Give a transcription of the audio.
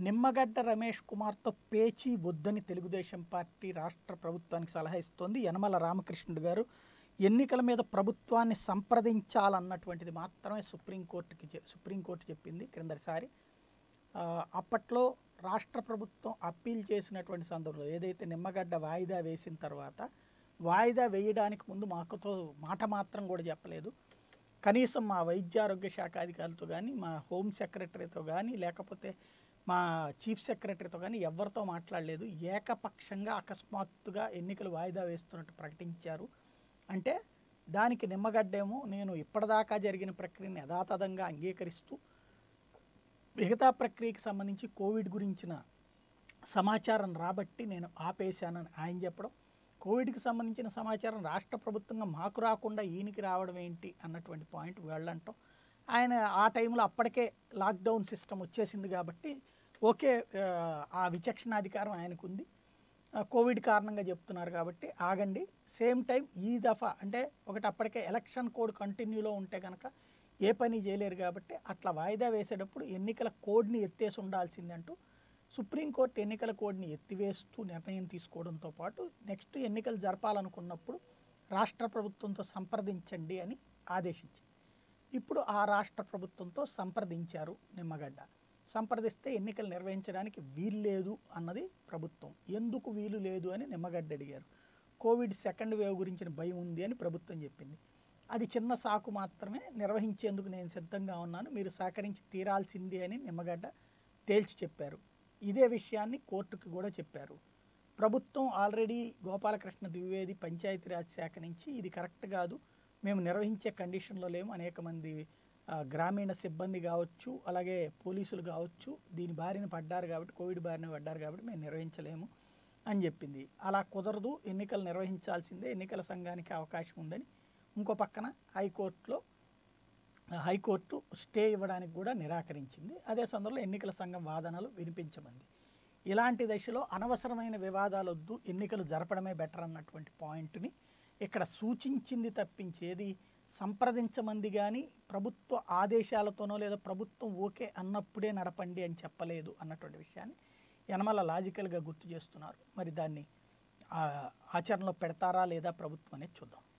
నిమ్మగడ్డ రమేష్ కుమార్తో పేచీ వద్దని తెలుగుదేశం పార్టీ రాష్ట్ర ప్రభుత్వానికి సలహా ఇస్తోంది యనమల రామకృష్ణుడు గారు ఎన్నికల మీద ప్రభుత్వాన్ని సంప్రదించాలన్నటువంటిది మాత్రమే సుప్రీంకోర్టుకి చె- సుప్రీంకోర్టు చెప్పింది క్రిందటిసారి ఆ, అప్పట్లో రాష్ట్ర ప్రభుత్వం అప్పీల్ చేసినటువంటి సందర్భంలో ఏదైతే నిమ్మగడ్డ వాయిదా వేసిన తర్వాత వాయిదా వేయడానికి ముందు మాకుతో మాట మాత్రం కూడా చెప్పలేదు కనీసం మా వైద్య ఆరోగ్య శాఖ అధికారులతో కానీ మా హోమ్ సెక్రటరీతో కానీ లేకపోతే మా చీఫ్ సెక్రటరీతో కానీ ఎవరితో మాట్లాడలేదు ఏకపక్షంగా అకస్మాత్తుగా ఎన్నికలు వాయిదా వేస్తున్నట్టు ప్రకటించారు అంటే దానికి నిమ్మగడ్డేమో నేను ఇప్పటిదాకా జరిగిన ప్రక్రియను యథాతథంగా అంగీకరిస్తూ మిగతా ప్రక్రియకి సంబంధించి కోవిడ్ గురించిన సమాచారం రాబట్టి నేను ఆపేశానని ఆయన చెప్పడం కోవిడ్కి సంబంధించిన సమాచారం రాష్ట్ర ప్రభుత్వంగా మాకు రాకుండా ఈయనకి రావడం ఏంటి అన్నటువంటి పాయింట్ వెళ్ళంటాం ఆయన ఆ టైంలో అప్పటికే లాక్డౌన్ సిస్టమ్ వచ్చేసింది కాబట్టి ఓకే ఆ, ఆ విచక్షణాధికారం ఆయనకు ఉంది ఆ, కోవిడ్ కారణంగా చెప్తున్నారు కాబట్టి ఆగండి సేమ్ టైం ఈ దఫా అంటే ఒకటి అప్పటికే ఎలక్షన్ కోడ్ కంటిన్యూలో ఉంటే కనుక ఏ పని చేయలేరు కాబట్టి అట్లా వాయిదా వేసేటప్పుడు ఎన్నికల కోడ్ని ఎత్తేసి ఉండాల్సిందంటూ సుప్రీంకోర్టు ఎన్నికల కోడ్ని ఎత్తివేస్తూ నిర్ణయం తీసుకోవడంతో పాటు నెక్స్ట్ ఎన్నికలు జరపాలనుకున్నప్పుడు రాష్ట్ర ప్రభుత్వంతో సంప్రదించండి అని ఆదేశించింది ఇప్పుడు ఆ రాష్ట్ర ప్రభుత్వంతో సంప్రదించారు నిమ్మగడ్డ సంప్రదిస్తే ఎన్నికలు నిర్వహించడానికి వీలు లేదు అన్నది ప్రభుత్వం ఎందుకు వీలు లేదు అని నిమ్మగడ్డ అడిగారు కోవిడ్ సెకండ్ వేవ్ గురించిన భయం ఉంది అని ప్రభుత్వం చెప్పింది అది చిన్న సాకు మాత్రమే నిర్వహించేందుకు నేను సిద్ధంగా ఉన్నాను మీరు సహకరించి తీరాల్సిందే అని నిమ్మగడ్డ తేల్చి చెప్పారు ఇదే విషయాన్ని కోర్టుకి కూడా చెప్పారు ప్రభుత్వం ఆల్రెడీ గోపాలకృష్ణ ద్వివేది పంచాయతీరాజ్ శాఖ నుంచి ఇది కరెక్ట్ కాదు మేము నిర్వహించే కండిషన్లో లేము అనేక మంది ఆ, గ్రామీణ సిబ్బంది కావచ్చు అలాగే పోలీసులు కావచ్చు దీని బారిన పడ్డారు కాబట్టి కోవిడ్ బారిన పడ్డారు కాబట్టి మేము నిర్వహించలేము అని చెప్పింది అలా కుదరదు ఎన్నికలు నిర్వహించాల్సిందే ఎన్నికల సంఘానికి అవకాశం ఉందని ఇంకో పక్కన హైకోర్టులో హైకోర్టు స్టే ఇవ్వడానికి కూడా నిరాకరించింది అదే సందర్భంలో ఎన్నికల సంఘం వాదనలు వినిపించమంది ఇలాంటి దశలో అనవసరమైన వివాదాలు వద్దు ఎన్నికలు జరపడమే బెటర్ అన్నటువంటి పాయింట్ని ఇక్కడ సూచించింది తప్పించేది సంప్రదించమంది కానీ ప్రభుత్వ ఆదేశాలతోనో లేదా ప్రభుత్వం ఓకే అన్నప్పుడే నడపండి అని చెప్పలేదు అన్నటువంటి విషయాన్ని యనమల లాజికల్గా గుర్తు చేస్తున్నారు మరి దాన్ని ఆ, ఆచరణలో పెడతారా లేదా ప్రభుత్వం అనేది చూద్దాం